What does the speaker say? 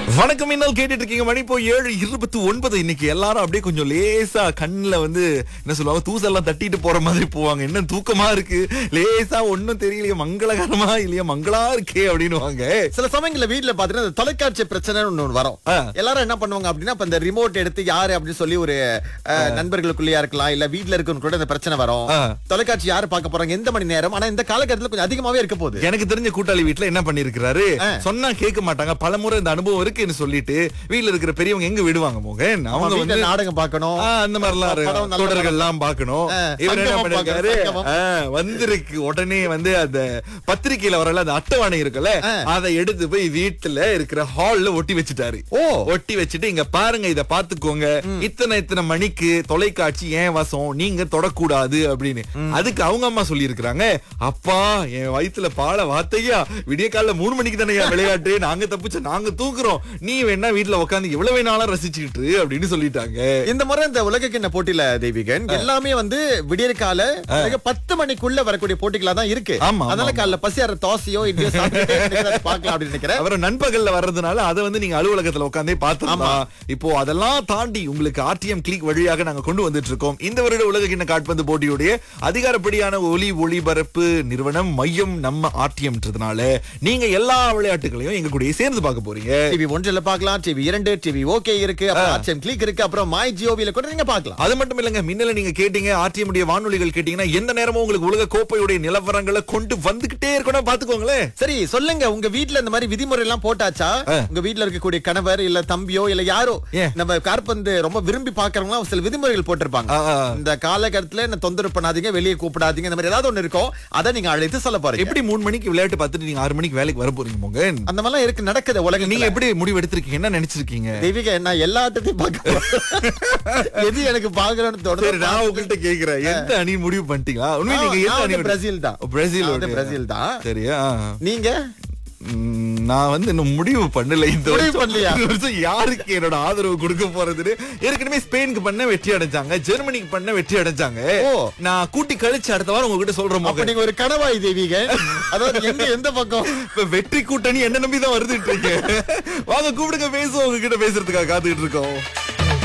வணக்கம் இன்னல் கேட்டுட்டு இருக்கீங்க மணி இப்போ ஏழு இருபத்தி ஒன்பது இன்னைக்கு எல்லாரும் அப்படியே கொஞ்சம் லேசா கண்ணுல வந்து என்ன சொல்லுவாங்க தூசெல்லாம் தட்டிட்டு போற மாதிரி போவாங்க என்ன தூக்கமா இருக்கு லேசா ஒண்ணும் தெரியலையே மங்களகரமா இல்லையா மங்களா இருக்கே அப்படின்னு சில சமயங்கள்ல வீட்ல பாத்தீங்கன்னா இந்த தொலைக்காட்சி பிரச்சனை ஒண்ணு வரும் ஆ. எல்லாரும் என்ன பண்ணுவாங்க அப்படின்னா இப்ப இந்த ரிமோட் எடுத்து யாரு அப்படின்னு சொல்லி ஒரு அஹ், நண்பர்களுக்குள்ளேயா இருக்கலாம் இல்ல வீட்ல இருக்கவங்க கூட இந்த பிரச்சனை வரும் ஆ. தொலைக்காட்சி யாரு பார்க்க போறாங்க எந்த மணி நேரம் ஆனா இந்த காலகட்டத்துல கொஞ்சம் அதிகமாவே இருக்க போகுது எனக்கு தெரிஞ்ச கூட்டாளி வீட்டுல என்ன பண்ணிருக்கிறாரு ஆ. சொன்னா கேட்க மாட்டாங்க பலமுறை இந்த அனுபவம் இருக்குன்னு சொல்லிட்டு வீட்ல இருக்கிற பெரியவங்க எங்க விடுவாங்க மோகன் அவங்க அவங்க வீட்ல வந்து நாடகம் பார்க்கணும் ஆ, அந்த மாதிரிலாம் படம் நல்ல தொடர்கள் எல்லாம் பார்க்கணும் ஆ, இவர் என்ன சங்கமம் பண்ணிருக்காரு பார்க்கணும், ஆ, வந்திருக்கு உடனே வந்து அந்த பத்திரிக்கையில வரல அந்த அட்டவணை இருக்குல்ல ஆ. அதை எடுத்து போய் வீட்டுல இருக்கிற ஹால்ல ஒட்டி வச்சுட்டாரு ஓ. ஒட்டி வச்சுட்டு இங்க பாருங்க இத பாத்துக்கோங்க இத்தனை இத்தனை மணிக்கு தொலைக்காட்சி ஏன் வசம் நீங்க தொடக்கூடாது அப்படின்னு அதுக்கு அவங்க அம்மா சொல்லி இருக்கிறாங்க அப்பா என் வயித்துல பால வார்த்தையா விடிய காலைல மூணு மணிக்கு தானே விளையாட்டு நாங்க தப்பிச்ச நாங்க தூக்குறோம் நீ வேணா வீட்டுல உட்காந்து எவ்வளவு வேணாலும் ரசிச்சுக்கிட்டு இரு அப்படின்னு சொல்லிட்டாங்க இந்த முறை இந்த உலக கிண்ண போட்டியில தெய்வீகன் எல்லாமே வந்து விடியற் கால பிறகு பத்து மணிக்குள்ள வரக்கூடிய போட்டிகளா தான் இருக்கு ஆமா, ஆமா, அதனால காலைல பசியார தோசையோ இட்லியோ சாப்பிட்டுட்டே இருக்கிறத பார்க்கலாம் அப்படின்னு நினைக்கிறேன் அப்புறம் நண்பகல்ல வர்றதுனால அதை வந்து நீங்க அலுவலகத்துல உட்காந்தே பாத்துக்கலாம் இப்போ அதெல்லாம் தாண்டி உங்களுக்கு ஆர்டிஎம் கிளிக் வழியாக நாங்க கொண்டு வந்துட்டு இருக்கோம் இந்த வருட உலக கிண்ண காட்பந்து போட்டியுடைய அதிகாரப்படியான ஒலி ஒளிபரப்பு நிறுவனம் மையம் நம்ம ஆர்டிஎம்ன்றதுனால நீங்க எல்லா விளையாட்டுகளையும் எங்க கூடயே சேர்ந்து பார்க்க போறீங்க டிவி ஒன்றுல பார்க்கலாம் டிவி இரண்டு டிவி ஓகே இருக்கு அப்புறம் ஆர்டிஎம் கிளிக் இருக்கு அப்புறம் மை ஜியோவில கூட நீங்க பார்க்கலாம் அது மட்டும் இல்லங்க மின்னல நீங்க கேட்டீங்க ஆர்டிஎம் உடைய வானொலிகள் கேட்டீங்கன்னா எந்த நேரமும் உங்களுக்கு உலக கோப்பையுடைய நிலவரங்களை கொண்டு வந்துகிட்டே இருக்கணும் பாத்துக்கோங்களேன் சரி சொல்லுங்க உங்க வீட்ல இந்த மாதிரி விதிமுறை எல்லாம் போட்டாச்சா உங்க வீட்ல இருக்கக்கூடிய கணவர் இல்ல தம்பியோ இல்ல யாரோ ஏன்? நம்ம கார்பந்து ரொம்ப விரும்பி பாக்குறவங்க சில விதிமுறைகள் போட்டிருப்பாங்க ஆ, ஆ. இந்த காலகட்டத்துல என்ன தொந்தரவு பண்ணாதீங்க வெளியே கூப்பிடாதீங்க இந்த மாதிரி ஏதாவது ஒண்ணு இருக்கும் அதை நீங்க அழைத்து சொல்ல போறீங்க எப்படி மூணு மணிக்கு விளையாட்டு பார்த்துட்டு நீங்க ஆறு மணிக்கு வேலைக்கு வர போறீங்க மோகன் அந்த மாதிரிலாம் இருக்கு நடக்குது உலகம் நீங்க எப்படி முடிவு எடுத்திருக்கீங்க என்ன நினைச்சிருக்கீங்க தெய்வீக நான் எல்லா ஆட்டத்தையும் பார்க்க எது எனக்கு பாக்குறேன்னு சரி தொடர்ந்து நான் உங்கள்கிட்ட கேக்குறேன் எந்த அணி முடிவு பண்ணிட்டீங்களா உண்மையில நீங்க நான் எந்த வந்து அணி பிரேசில் தான் பிரேசில் நான் வந்து பிரேசில் தான் சரியா நீங்க ம், நான் வந்து இன்னும் முடிவு பண்ணல இந்த முடிவு வருஷம். பண்ணலையா? இந்த வருஷம் யாருக்கு என்னோட ஆதரவு கொடுக்க போறதுன்னு ஏற்கனவே ஸ்பெயினுக்கு பண்ண வெற்றி அடைஞ்சாங்க ஜெர்மனிக்கு பண்ண வெற்றி அடைஞ்சாங்க ஓ. நான் கூட்டி கழிச்சு அடுத்த வாரம் உங்ககிட்ட சொல்றேன் அப்ப மோகன் நீங்க ஒரு கனவாய் தெய்வீக அதாவது எங்க எந்த பக்கம் இப்ப வெற்றி கூட்டணி என்ன நம்பி தான் வருதுட்டு இருக்கேன் வாங்க கூப்பிடுங்க பேசுவோம் உங்ககிட்ட பேசுறதுக்காக காத்துக்கிட்டு இருக்கோம்